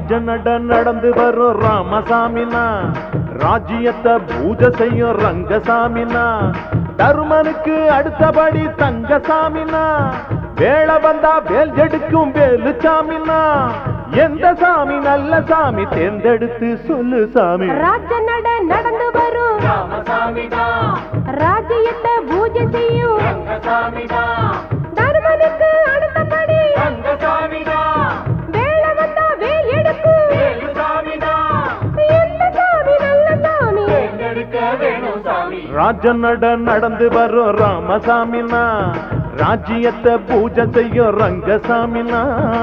ராஜநட நடந்து வரும் ராமசாமினா ராஜ்யத்தை பூஜை செய்யும் ரங்கசாமினா தருமனுக்கு அடுத்தபடி தங்கசாமினா வேளை வந்தா வேல் எடுக்கும் வேலுச்சாமினா எந்த சாமி நல்ல சாமி தேர்ந்தெடுத்து சொல்லு சாமி ராஜ நட நடந்து வரும் ராமசாமிதான் ராஜ்யத்தை பூஜை செய்யும் ரங்கசாமிதான் தர்மனுக்கு அடுத்தபடி ரங்கசாமிதான் வேலை வந்தா வேல் எடுக்கும் வேலுசாமிதான் எந்த சாமி நல்ல சாமி தேர்ந்தெடுக்க வேணும் சாமி ராஜநட நடந்து வரும் ராமசாமினா ராஜ்யத்தை பூஜை செய்யும் ரங்கசாமினா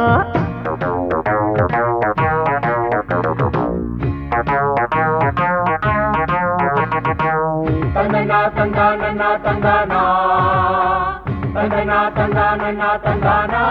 தந்தனா தந்தானா தந்தானா தந்தனா தந்தானா தந்தானா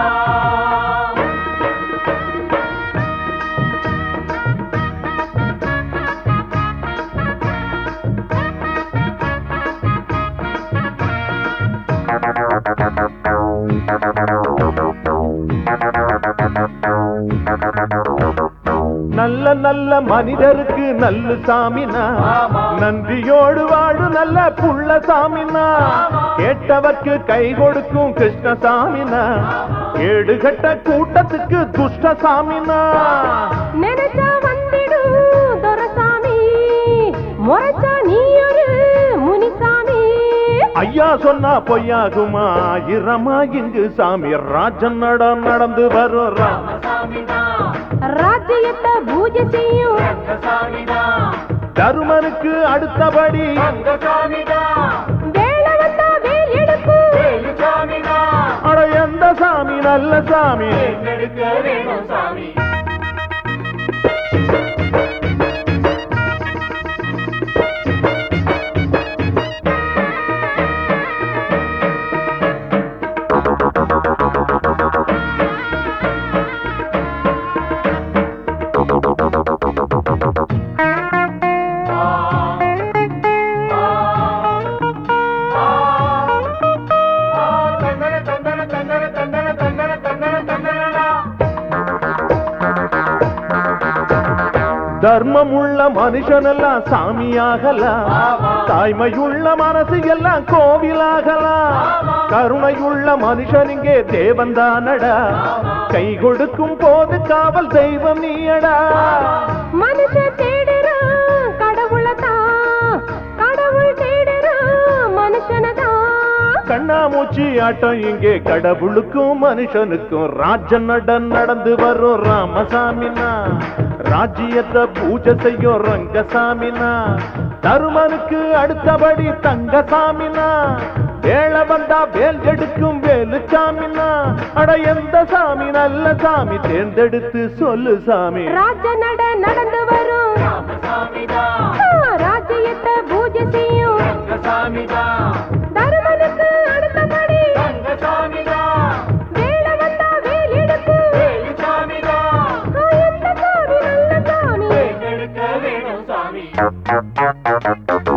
நல்ல நல்ல மனிதருக்கு நல்ல சாமினா ஆமா. நன்றியோடு வாழு நல்ல புள்ள சாமினா ஆமா. கேட்டவர்க்கு கை கொடுக்கும் கிருஷ்ணசாமினா கேடுகட்ட கூட்டத்துக்கு துஷ்ட சாமினா நினைச்சா வந்திடும் துரசாமி முறைச்சா நீ ஒரு முனிசாமி ஐயா சொன்னா பொய்யாகுமா இரமா இங்கு சாமி ராஜன் நட நடந்து வரும் ராம ராமசாமிதான் ராஜ்யத்தை பூஜை செய்யும் ரங்கசாமிதான் தருமனுக்கு அடுத்தபடி ரங்கசாமிதான் வேலை வந்தா வேல் எடுக்கும் வேலுசாமிதான் அட எந்த சாமி நல்ல சாமி தேர்ந்தெடுக்க வேணும் சாமி தந்தன தந்தன தந்தன தந்தன தந்தன தந்தன தந்தனடா தர்மமுள்ள மனுஷனெல்லாம் சாமியாகலாம் ஆமா. தாய்மையுள்ள மனசு எல்லாம் கோவிலாகலாம் ஆமா. கருணையுள்ள மனுஷன் இங்கே தேவன்தானடா கை கொடுக்கும் போது காவல் தெய்வம் நீயடா மனுஷன் தேடுறான் கடவுளை தான் கடவுள் தேடுறான் மனுஷனை தான் கண்ணாமூச்சி ஆட்டம் இங்கே கடவுளுக்கும் மனுஷனுக்கும் ராஜ நட நடந்து வரும் ராமசாமினா ராஜ்யத்தை பூஜை செய்யும் ரங்கசாமினா தருமனுக்கு அடுத்தபடி தங்கசாமினா வேளை வந்தா வேல் எடுக்கும் வேலுச்சாமினா அட எந்த சாமி நல்ல சாமி தேர்ந்தெடுத்து சொல்லு சாமி ராஜ நட நடந்து வரும் ராமசாமிதான் ராஜ்யத்தை பூஜை செய்யும் ரங்கசாமிதான் தருமனுக்கு அடுத்தபடி ரங்கசாமிதான் வேலை வந்தா வேல் எடுக்கும் வேலுசாமிதான் எந்த சாமி நல்ல சாமி தேர்ந்தெடுக்க வேணும் சாமி